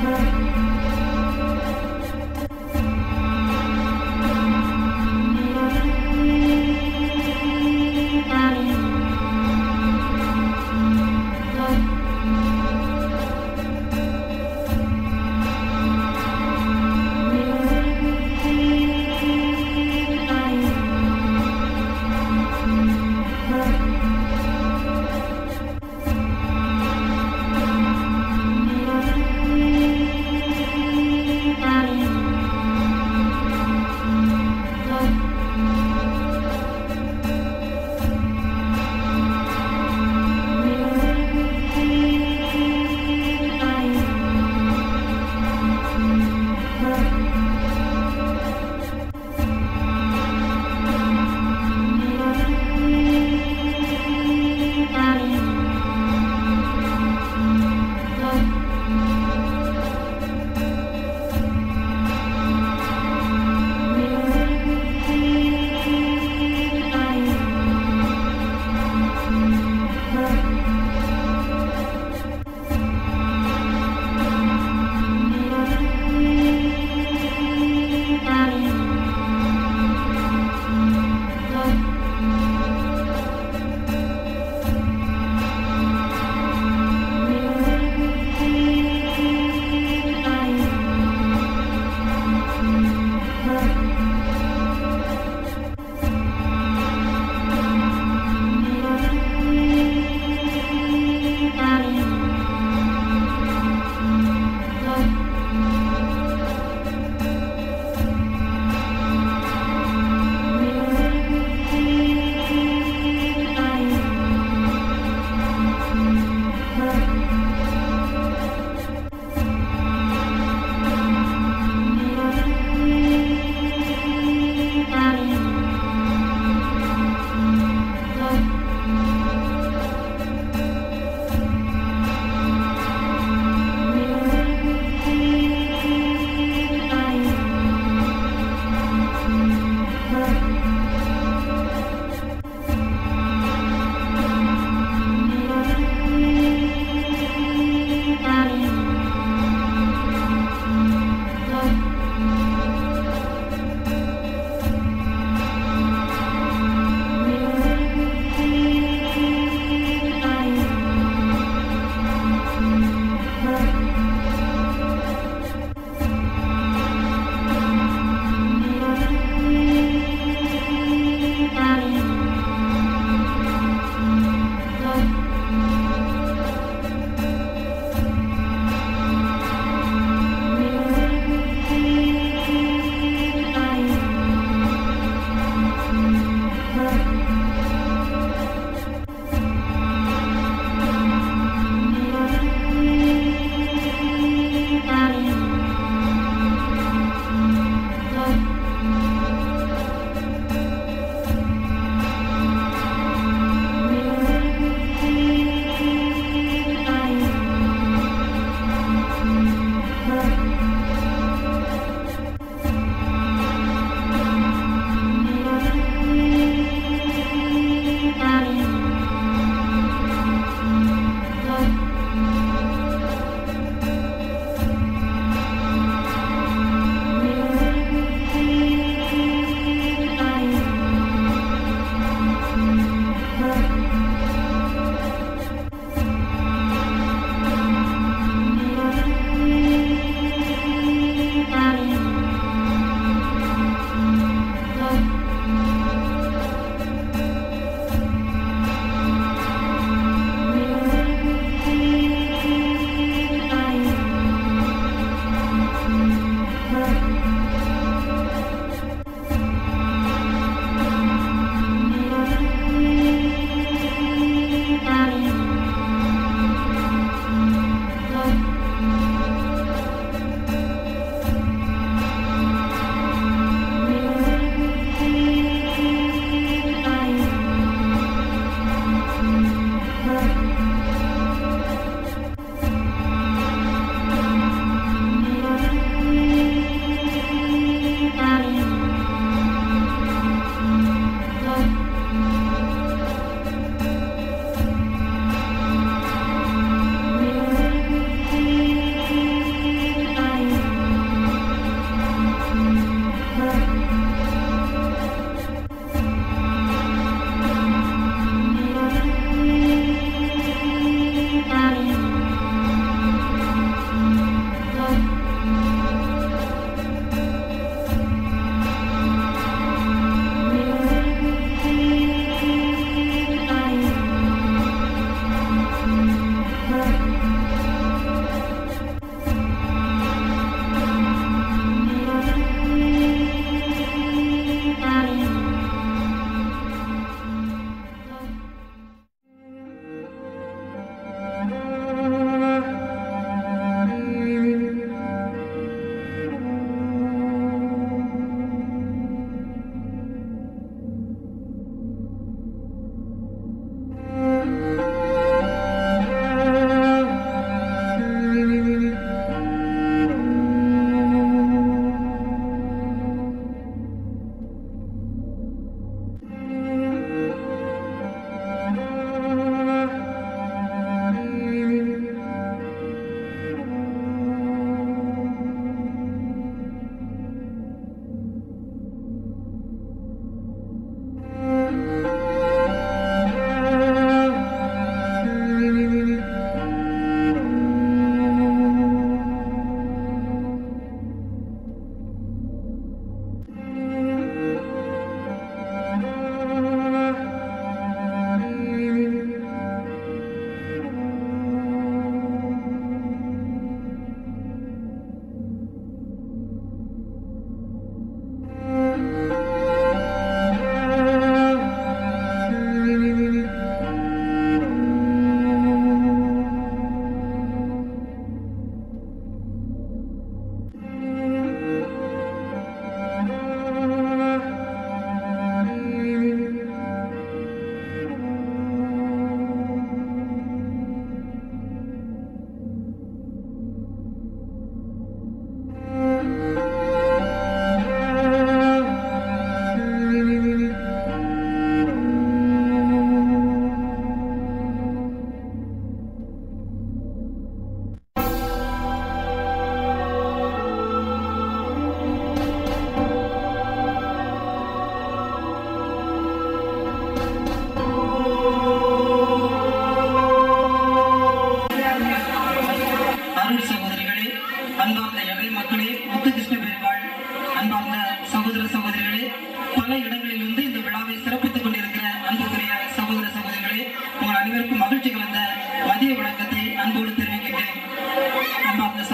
ஆ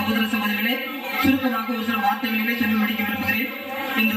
சகோதர சகோதரிகளே சுருக்கமாக ஒரு சில வார்த்தைகளிலே சொல்லி முடிக்க விரும்புகிறேன் இந்த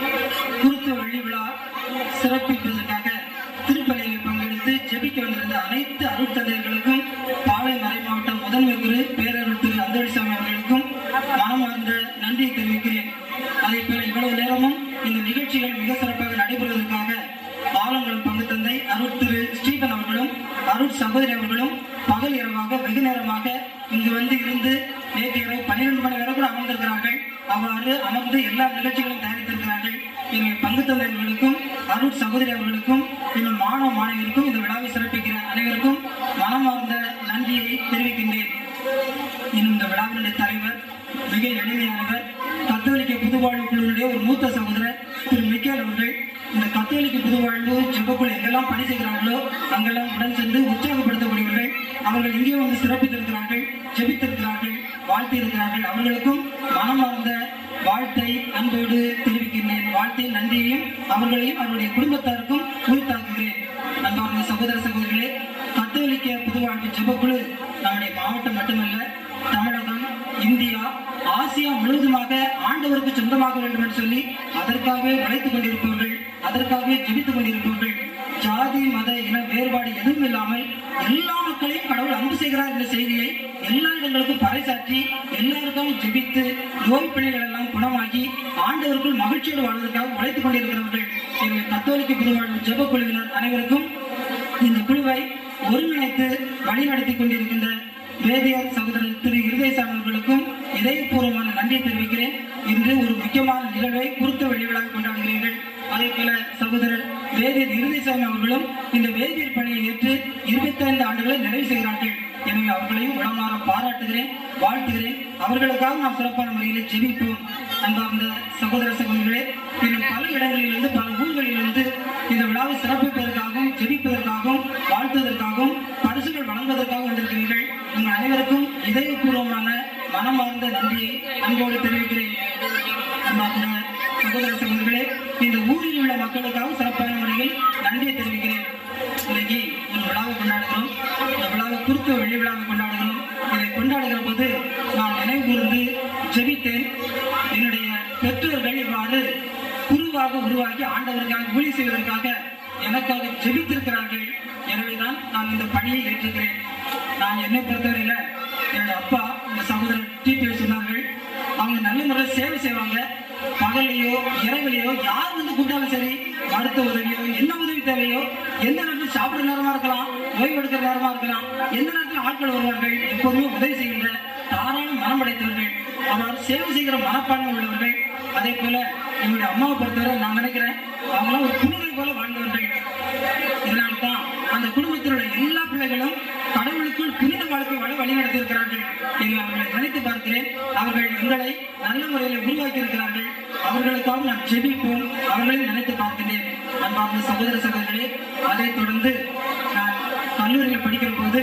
குருத்த வெள்ளி விழா சிறப்பிப்பதற்காக திருப்பலியில் பங்கெடுத்து ஜெபிக்க வந்திருந்த அனைத்து அருட்தந்தையர்களுக்கும் பாளை மறை மாவட்ட முதன்மை குரு பேரருள் திரு அந்தோடிசாமி அவர்களுக்கும் மனமார்ந்த நன்றியை தெரிவிக்கிறேன் அதே போல இவ்வளவு நேரமும் இந்த நிகழ்ச்சிகள் மிக சிறப்பாக நடைபெறுவதற்காக ஆலங்குளம் பங்கு தந்தை அருட் திரு ஸ்டீபன் அவர்களும் அருட் சகோதரி அவர்களும் பகல் இரவாக வெகு நேரமாக இங்கு வந்து இருந்து நேற்று இரவு பன்னிரண்டு மணி வரை கூட அமர்ந்திருக்கிறார்கள் அவ்வாறு அமர்ந்து எல்லா நிகழ்ச்சிகளும் தயாரித்திருக்கிறார்கள் எனவே பங்கு தந்தை அவர்களுக்கும் அருட் சகோதரி அவர்களுக்கும் இன்னும் மாணவ மாணவியருக்கும் இந்த விழாவை சிறப்பிக்கிற அனைவருக்கும் மனமார்ந்த நன்றியை தெரிவிக்கின்றேன் இன்னும் இந்த விழாவினுடைய தலைவர் மிக எளிமையானவர் கத்தோலிக்க புதுவாழ்வு குழுவினுடைய ஒரு மூத்த சகோதரர் திரு மிக்கேல் அவர்கள் இந்த கத்தோலிக்க புதுவாழ்வு ஜெபக்குழு எங்கெல்லாம் பணி செய்கிறார்களோ அங்கெல்லாம் உடன் சென்று உற்சாகப்படுத்தக்கூடியவர்கள் அவர்கள் இங்கே வந்து சிறப்பித்திருக்கிறார்கள் ஜெபித்திருக்கிறார்கள் வாழ்த்தியிருக்கிறார்கள் அவர்களுக்கும் மனமார்ந்த வாழ்த்தை அன்போடு தெரிவிக்கின்றேன் வாழ்த்தை நன்றியையும் அவர்களையும் அவருடைய குடும்பத்தாருக்கும் உரித்தாக்குகிறேன் அன்பார்ந்த சகோதர சகோதரிகளே கத்தோலிக்க புதுவாழ்வு ஜெபக்குழு நம்முடைய மாவட்டம் மட்டுமல்ல தமிழகம் இந்தியா ஆசியா முழுவதுமாக ஆண்டவருக்கு சொந்தமாக வேண்டும் என்று சொல்லி அதற்காகவே உழைத்துக் கொண்டிருப்பவர்கள் அதற்காகவே ஜெபித்துக் கொண்டிருப்பவர்கள் ஜாதி மத இன வேறுபாடு எதுவும் இல்லாமல் எல்லா மக்களையும் கடவுள் அன்பு செய்கிறார் என்ற செய்தியை எல்லா இடங்களுக்கும் பறைசாற்றி எல்லாருக்கும் ஜெபித்து நோய் பிள்ளைகள் எல்லாம் குணமாகி ஆண்டவருக்குள் மகிழ்ச்சியோடு வாழ்வதற்காக உழைத்துக் கொண்டிருக்கிறவர்கள் எனவே கத்தோலிக்க புதுவாழ்வு ஜெப குழுவினர் அனைவருக்கும் இந்த குழுவை ஒருங்கிணைத்து வழிநடத்தி கொண்டிருக்கின்ற வேதியர் சகோதரர் திரு இருதயசாமி அவர்களுக்கும் இதயபூர்வமான நன்றியை தெரிவிக்கிறேன் இன்று ஒரு முக்கியமான நிகழ்வை குருத்த வெளிவிழாவை கொண்டாடுகிறீர்கள் அதே போல சகோதரர் வேதியர் இருதயசாமி அவர்களும் இந்த வேதியர் பணியை ஏற்று இருபத்தைந்து ஆண்டுகளை நிறைவு செய்கிறார்கள் எனவே அவர்களையும் உளமாற பாராட்டுகிறேன் வாழ்த்துகிறேன் அவர்களுக்காக நாம் சிறப்பான முறையில் ஜெபிப்போம் அன்பார்ந்த சகோதர சகோதரிகளே இன்னும் பல இடங்களிலிருந்து பல ஊர்களிலிருந்து இந்த விழாவை சிறப்பிப்பதற்காகவும் ஜெபிப்பதற்காகவும் வாழ்த்துவதற்காகவும் பரிசுகள் வழங்குவதற்காகவும் வந்திருக்கிறீர்கள் உங்கள் அனைவருக்கும் இதயபூர்வமான மனமார்ந்த நன்றியை அன்போடு தெரிவிக்கிறேன் அன்பார்ந்த சகோதர சகோதரிகளே இந்த ஊரில் உள்ள மக்களுக்காக சிறப்பான முறையில் நன்றியை தெரிவிக்கிறேன் இன்னைக்கு ஒரு விழாவை கொண்டாடுகிறோம் இந்த விழாவை குறுக்கு வெள்ளி விழாவை கொண்டாடுகிறோம் இதை கொண்டாடுகிற போது நான் நினைவு கூர்ந்து ஜெபித்தேன் என்னுடைய பெற்றோர்கள் இவ்வாறு குருவாக உருவாக்கி ஆண்டவருக்காக ஊழி செய்வதற்காக எனக்காக ஜெபித்திருக்கிறார்கள் எனவேதான் நான் இந்த பணியை ஏற்றுக்கிறேன் நான் என்னை பொறுத்தவரையில என்னுடைய அப்பா இந்த சகோதரர் டிபி சொன்னார்கள் அவங்க நல்ல முறையில் சேவை செய்வாங்க பகல்லையோ இரவிலையோ யார் வந்து கூட்டாலும் சரி மருத்துவ உதவியோ என்ன உதவி தேவையோ எந்த நேரத்தில் சாப்பிடுற நேரமா இருக்கலாம் ஓய்வு எடுக்கிற நேரமா இருக்கலாம் எந்த நேரத்தில் ஆட்கள் வருவார்கள் எப்போதுமே உதவி செய்கின்ற தாராள மனம் படைத்தவர்கள் அவர் சேவை செய்கிற மனப்பான்மை உள்ளவர்கள் அதே போல என்னுடைய அம்மாவை பொறுத்தவரை நான் நினைக்கிறேன் அவங்களாம் ஒரு புனிதை போல வாழ்ந்தவர்கள் இதனால்தான் அந்த குடும்பத்தில் உள்ள எல்லா பிள்ளைகளும் கடவுளுக்குள் புனித வாழ்க்கை வாழ வழிநடத்தி இருக்கிறார்கள் என்று அவர்களை நினைத்து பார்க்கிறேன் அவர்கள் எங்களை நல்ல முறையில் உருவாக்கி இருக்கிறார்கள் அவர்களுக்காக நான் ஜெபிப்போம் அவர்களையும் நினைத்து பார்க்கிறேன் அன்பார்ந்த சகோதர சகோதரிகளே அதைத் தொடர்ந்து நான் கல்லூரியில் படிக்கிற போது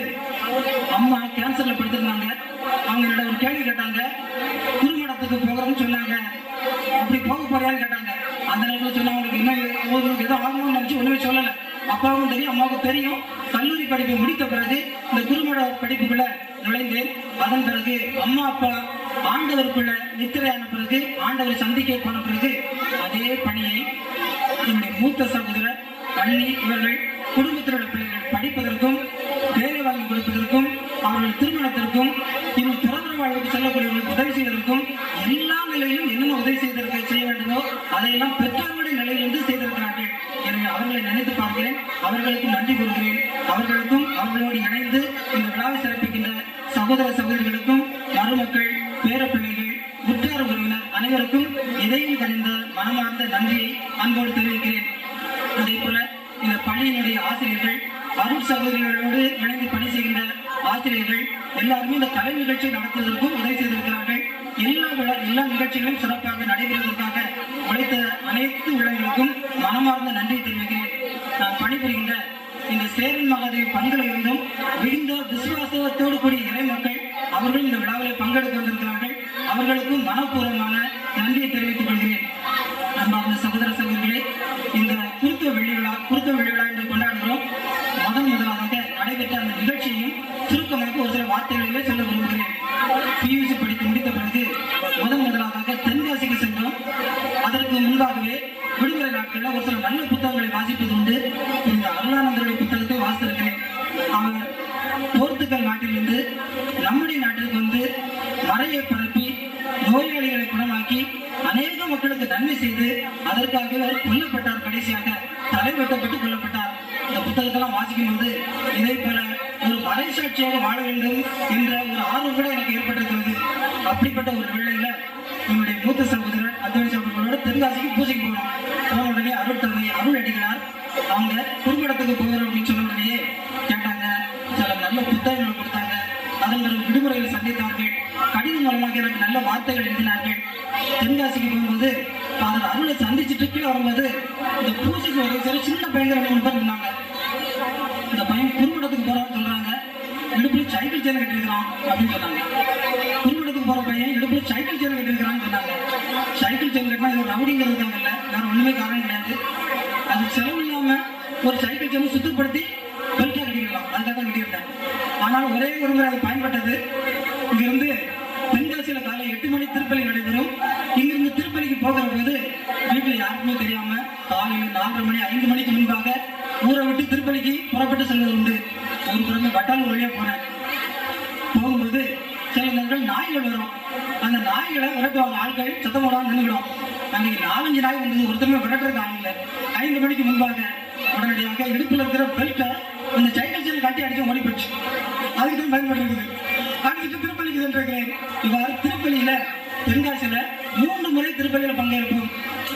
அம்மா கேன்சர்ல படுத்திருந்தாங்க அவங்க என்னோட ஒரு கேள்வி கேட்டாங்க குருமடத்துக்கு போகிறோம்னு சொன்னாங்க அப்படி போக போறியான்னு கேட்டாங்க அந்த நேரத்தில் சொன்னா உங்களுக்கு என்ன உங்களுக்கு ஏதோ ஆகணும்னு நினைச்சு ஒண்ணுமே சொல்லல அப்பாவுக்கும் தெரியும் அம்மாவுக்கும் தெரியும் கல்லூரி படிப்பை முடித்த பிறகு இந்த குருமட படிப்புக்குள்ள நுழைந்தேன் அதன் பிறகு அம்மா அப்பா ஆண்டவருக்குள்ள நித்திரையான பிறகு ஆண்டவரை சந்திக்க போன பிறகு அதே பணியை என்னுடைய மூத்த சகோதரர் அண்ணி இவர்கள் குடும்பத்தில் உள்ள பிள்ளைகள் படிப்பதற்கும் வேலை வாங்கி கொடுப்பதற்கும் அவர்கள் திருமணத்திற்கும் இன்னும் பிறந்த வாழ்வுக்கு செல்லக்கூடியவர்களுக்கு உதவி செய்வதற்கும் எல்லா நிலையிலும் என்னென்ன உதவி செய்வதற்கு செய்ய வேண்டுமோ அதையெல்லாம் பெற்றோர்களுடைய நிலையிலிருந்து செய்திருக்கிறார்கள் எனவே அவர்களை நினைத்து பார்க்கிறேன் அவர்களுக்கு நன்றி கூறுகிறேன் அவர்களுக்கும் அவர்களோடு இணைந்து இந்த விழாவை சிறப்பிக்கின்ற சகோதர சகோதரிகளுக்கும் மருமக்கள் பேரப்பிள்ளைகள் உற்றார் உறவினர் அனைவருக்கும் இதையும் கணிந்த மனமார்ந்த நன்றியை அன்போடு தெரிவிக்கிறேன் அதே போல இந்த பள்ளியினுடைய ஆசிரியர்கள் அருள் சகோதரிகளோடு இணைந்து பணி செய்கின்ற ஆசிரியர்கள் எல்லாருமே இந்த கலை நிகழ்ச்சி நடத்துவதற்கும் உதவி செய்திருக்கிறார்கள் எல்லா விழா எல்லா நிகழ்ச்சிகளும் சிறப்பாக நடைபெறுவதற்காக உழைத்த அனைத்து உள்ளங்களுக்கும் மனமார்ந்த நன்றி தெரிவிக்கிறேன் நான் பணிபுரிகின்ற இந்த சேரன் மகாதேவி பண்களை இருந்தும் மிகுந்த விசுவாசத்தோடு கூடிய இறை மக்கள் அவர்களும் இந்த விழாவில் பங்கெடுக்க வந்திருக்கிறார்கள் அவர்களுக்கும் மனப்பூர்வமான நன்றியை தெரிவித்துக் கொள்கிறேன் அன்பார்ந்த சகோதர சகோதரிகளே இந்த குருத்த வெள்ளி விழா குருத்த வெள்ளி விழா என்று கொண்டாடுகிறோம் முதன் முதலாக நடைபெற்ற அந்த நிகழ்ச்சியையும் சுருக்கமாக ஒரு சில வார்த்தைகளிலே சொல்ல விரும்புகிறேன் பியூசி படித்து முடித்த ஒரு சில நல்ல புத்தகங்களை வாசிப்பது உண்டு இந்த அருளானந்தருடைய புத்தகத்தை வாசித்திருக்கிறேன் அவர் போர்த்துகல் நாட்டிலிருந்து நம்முடைய நாட்டிற்கு வந்து மறையை பரப்பி நோயாளிகளை குணமாக்கி அநேக மக்களுக்கு நன்மை செய்து அதற்காக அவர் கொல்லப்பட்டார் கடைசியாக தலை வெட்டப்பட்டு கொல்லப்பட்டார் இந்த புத்தகத்தெல்லாம் வாசிக்கும் போது இதே போல ஒரு மறைசாட்சியாக வாழ வேண்டும் என்ற ஒரு ஆர்வம் கூட எனக்கு ஏற்பட்டிருக்கிறது அப்படிப்பட்ட ஒரு வேளையில என்னுடைய மூத்த சகோதரர் அத்வானி சகோதரர்களோட தென்காசிக்கு பூஜைக்கு போனோம் போன உடனே அருள் தந்தை அருள் அடிக்கிறார் அவங்க குறும்படத்துக்கு போகிறோம் அப்படின்னு சொன்ன உடனே கேட்டாங்க சில நல்ல புத்தகங்களை கொடுத்தாங்க அதன் பிறகு விடுமுறையில் சந்தித்தார்கள் கடிதம் மூலமாக எனக்கு நல்ல வார்த்தைகள் எழுதினார்கள் தென்காசிக்கு போகும்போது ஃபாதர் அருளை சந்திச்சுட்டு கீழே வரும்போது இந்த பூஜைக்கு ஒரு சில சின்ன பையங்க ரெண்டு மூணு பேர் இருந்தாங்க இந்த பையன் குறும்படத்துக்கு போறான்னு சொல்றாங்க இடுப்புல சைக்கிள் சேனை கட்டிருக்கிறான் அப்படின்னு சொன்னாங்க குறும்படத்துக்கு போற பையன் இடுப்புல சைக்கிள் சேனை கட்டிருக்கிறான்னு சொன்னாங்க சைக்கிள் சேனை கட்டினா இது ரவுடிங்கிறதுக்காக இல்லை வேற ஒண்ணுமே காரணம் கிடையாது அது செலவு இல்லாம ஒரு சைக்கிள் சேனை சுத்தப்படுத்தி பெல்ட்டா கட்டிக்கலாம் அதுக்காக தான் கட்டியிருந்தேன் ஆனால் ஒரே ஒரு முறை அது பயன்பட்டது இங்கிருந்து தென்காசியில காலை எட்டு மணி திருப்பலி நடைபெறும் இங்கிருந்து திருப்பலிக்கு போகிற போது வீட்டுல யாருக்குமே தெரியாம காலையில் நாலரை மணி ஐந்து மணிக்கு முன்பாக ஊரை விட்டு திருப்பலிக்கு புறப்பட்டு செல்வது உண்டு ஒரு புறமே வட்டால் வழியா போனேன் போகும்போது சில நேரங்கள் நாய்கள் வரும் அந்த நாய்களை விரட்டுவாங்க ஆட்கள் சத்தம் போடாம நின்றுடும் அன்னைக்கு நாலஞ்சு நாய் வந்தது ஒருத்தருமே விரட்டுறதுக்கு ஆள் இல்லை ஐந்து மணிக்கு முன்பாக உடனடியாக இடுப்புல இருக்கிற பெல்ட்டை அந்த சைக்கிள் செல் கட்டி அடிச்சு ஓடி போச்சு அதுக்கு தான் பயன்படுறது அடிச்சுட்டு திருப்பலிக்கு சென்றிருக்கிறேன் இவ்வாறு திருப்பலியில தென்காசியில மூன்று முறை திருப்பலியில பங்கேற்போம்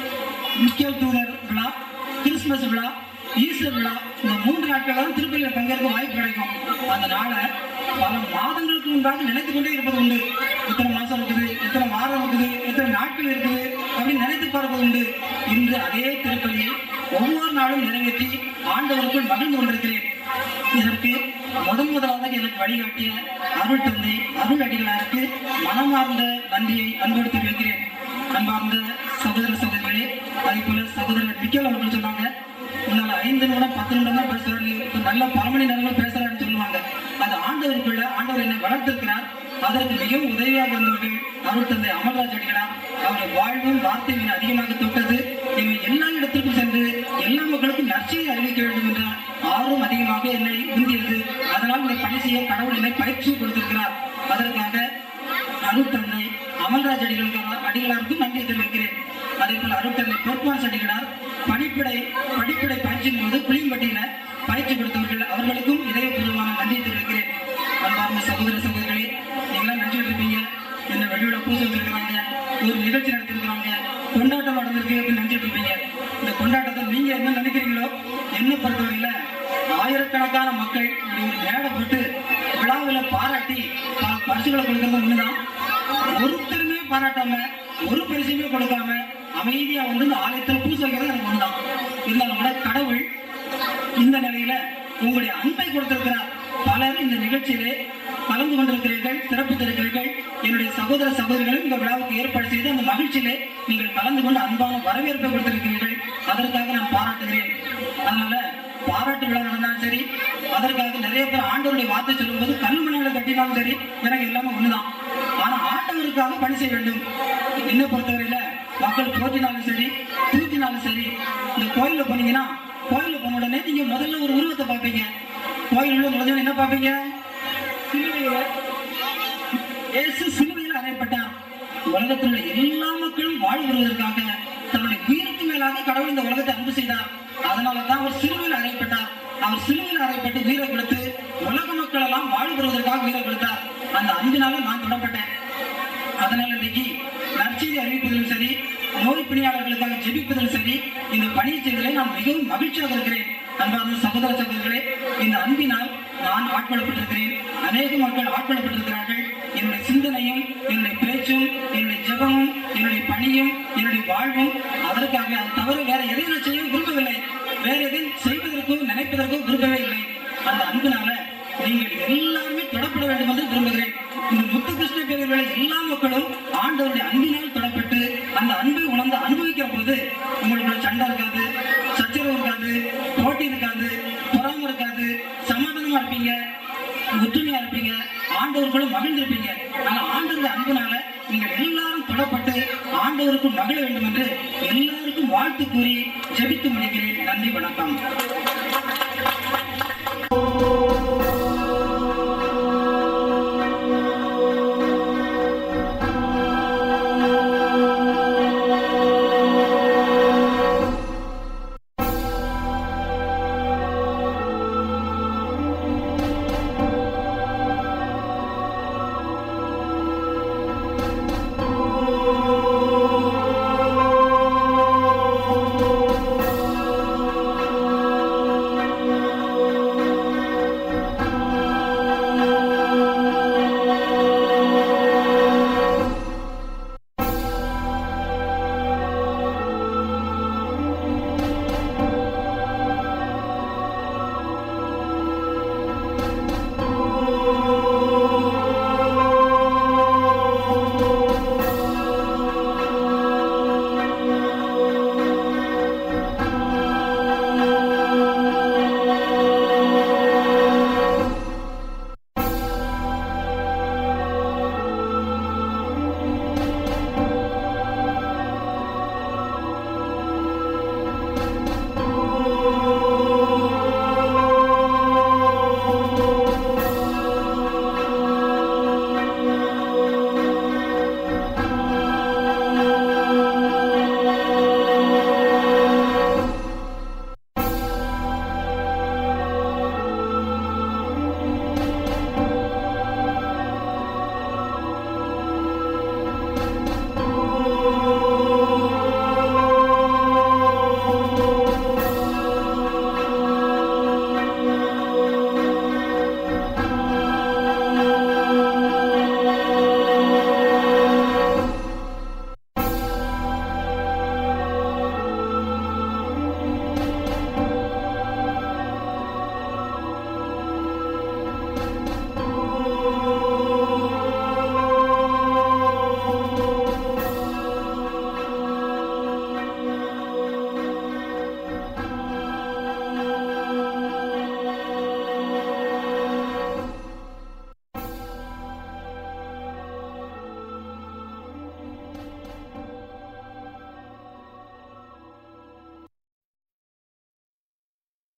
முக்கிய தூதர் விழா கிறிஸ்துமஸ் விழா ஈஸ்டர் விழா இந்த மூன்று நாட்களும் திருப்பலியில் பங்கேற்க வாய்ப்பு கிடைக்கும் அந்த நாளை பல மாதங்களுக்கு முன்பாக நினைத்து கொண்டே இருப்பது உண்டு எத்தனை மாசம் இருக்குது எத்தனை வாரம் இருக்குது எத்தனை நாட்கள் இருக்குது அப்படின்னு நினைத்து பார்ப்பது உண்டு இன்று அதே திருப்பலியை ஒவ்வொரு நாளும் நிறைவேற்றி ஆண்டவருக்குள் மகிழ்ந்து கொண்டிருக்கிறேன் இதற்கு முதன் முதலாக எனக்கு வழிகாட்டிய அருள் தந்தை அருள் அடிகளாருக்கு மனமார்ந்த நன்றியை அன்போடு தெரிவிக்கிறேன் அன்பார்ந்த சகோதர சகோதரிகளே அதே போல சகோதரர் மிக்கேல் அவர்கள் சொன்னாங்க முன்னால ஐந்து நிமிடம் பத்து நிமிடம் தான் பேசுறாரு இப்ப நல்ல பல மணி நேரங்கள் பேசுறாருன்னு சொல்லுவாங்க அது ஆண்டவருக்குள்ள ஆண்டவர் என்னை வளர்த்திருக்கிறார் அதற்கு மிகவும் உதவியாக இருந்தவர்கள் அருள் தந்தை அமர்ராஜ் அடிகளார் அவருடைய வாழ்வும் வார்த்தையும் என்னை அதிகமாக தொட்டது என்னை எல்லா இடத்திற்கும் சென்று எல்லா மக்களுக்கும் நற்செய்தி அறிவிக்க வேண்டும் என்ற ஆர்வம் அதிகமாக என்னை உந்தியது அதனால் இந்த பணி செய்ய கடவுள் என்னை பயிற்சி கொடுத்திருக்கிறார் அதற்காக அருள் தந்தை அமல்ராஜ் அடிகளுக்கு அடிகளாருக்கும் நன்றி தெரிவிக்கிறேன் அதே போல அருள் தந்தை பொற்பாஸ் அடிகளார் பணிப்படை படிப்படை பயிற்சியின் போது புளியம்பட்டியில பயிற்சி கொடுத்தவர்கள் அவர்களுக்கும் இதயபூர்வமான நன்றி தெரிவிக்கிறேன் அன்பார்ந்த சகோதர சகோதரிகளே நீங்களாம் நன்றி இருப்பீங்க என்ன வெளியில பூஜை வச்சிருக்கிறாங்க ஒரு நிகழ்ச்சி நடத்திருக்கிறாங்க கொண்டாட்டம் நடந்திருக்கு அப்படின்னு நினைச்சிட்டு இருப்பீங்க இந்த கொண்டாட்டத்தை நீங்க என்ன நினைக்கிறீங்களோ என்ன பொறுத்தவரையில ஆயிரக்கணக்கான மக்கள் இப்படி ஒரு மேடை போட்டு விழாவில் பாராட்டி பல பரிசுகளை கொடுக்கறது ஒண்ணுதான் ஒருத்தருமே பாராட்டாம ஒரு பரிசுமே கொடுக்காம அமைதியா வந்து இந்த ஆலயத்தில் பூசை வைக்கிறது எனக்கு ஒண்ணுதான் இருந்தாலும் கூட கடவுள் இந்த நிலையில உங்களுடைய அன்பை கொடுத்திருக்கிறார் பலர் இந்த நிகழ்ச்சியிலே கலந்து கொண்டிருக்கிறீர்கள் சிறப்பு தருகிறீர்கள் என்னுடைய சகோதர சகோதரிகளும் இந்த விழாவுக்கு ஏற்பாடு செய்து அந்த மகிழ்ச்சியிலே நீங்கள் கலந்து கொண்டு அன்பான வரவேற்பை கொடுத்திருக்கிறீர்கள் அதற்காக நான் பாராட்டுகிறேன் அதனால பாராட்டு விழா நடந்தாலும் சரி அதற்காக நிறைய பேர் ஆண்டவருடைய வார்த்தை சொல்லும்போது கல்மனைகளை கட்டினாலும் சரி எனக்கு எல்லாமே ஒண்ணுதான் ஆனா ஆண்டவருக்காக பணி செய்ய வேண்டும் என்ன பொறுத்தவரையில மக்கள் போற்றினாலும் சரி தூத்தினாலும் சரி இந்த கோயில்ல போனீங்கன்னா கோயில்ல போன உடனே நீங்க முதல்ல ஒரு உருவத்தை பார்ப்பீங்க கோயில் உள்ள நுழைஞ்சவன என்ன பார்ப்பீங்க சிலுவையில இயேசு சிலுவையில் அறையப்பட்டார் உலகத்தில் உள்ள எல்லா மக்களும் வாழ் வருவதற்காக தன்னுடைய உயிருக்கு மேலாக கடவுள் இந்த உலகத்தை அன்பு செய்தார் அதனால தான் அவர் சிலுவையில் அறையப்பட்டார் அவர் சிலுவையில் அறையப்பட்டு உயிரை கொடுத்து உலக மக்கள் எல்லாம் வாழ் வருவதற்காக உயிரை கொடுத்தார் அந்த அன்பினால நான் தொடப்பட்டேன் அதனால இன்னைக்கு நற்செய்தி அறிவிப்பதிலும் சரி நோய் பிணியாளர்களுக்காக ஜெபிப்பதிலும் சரி இந்த பணியை செய்வதிலே நான் மிகவும் மகிழ்ச்சியாக இருக்கிறேன் அன்பார்ந்த சகோதர சகோதரர்களே இந்த அன்பினால் நான் ஆட்கொள்ளப்பட்டிருக்கிறேன் அநேக மக்கள் ஆட்கொள்ளப்பட்டிருக்கிறார்கள் என்னுடைய சிந்தனையும் என்னுடைய பேச்சும் என்னுடைய ஜெபமும் என்னுடைய பணியும் என்னுடைய வாழ்வும் அதற்காக அது தவிர வேற எதையும் நான் செய்ய விரும்பவில்லை வேற எதையும் செய்வதற்கோ நினைப்பதற்கோ விரும்பவே இல்லை அந்த அன்பினால நீங்கள் எல்லாருமே தொடப்பட வேண்டும் என்று விரும்புகிறேன் இந்த முத்துகிருஷ்ண பேரர்களை எல்லா மக்களும் ஆண்டவருடைய அன்பினால் தொடப்பட்டு அந்த அன்பை உணர்ந்து அனுபவிக்கிற போது உங்களுக்குள்ள சண்டை இருக்காது சச்சரவு இருக்காது போட்டி இருக்காது பொறாம இருக்காது சமாதானமா இருப்பீங்க ஒற்றுமையா இருப்பீங்க ஆண்டவர்களும் மகிழ்ந்திருப்பீங்க ஆனா ஆண்டவருடைய அன்புனால நீங்கள் எல்லாரும் தொடப்பட்டு ஆண்டவர் ஆண்டவருக்கும் மகிழ வேண்டும் என்று எல்லாருக்கும் வாழ்த்து கூறி ஜெபித்து முடிக்கிறேன் நன்றி வணக்கம்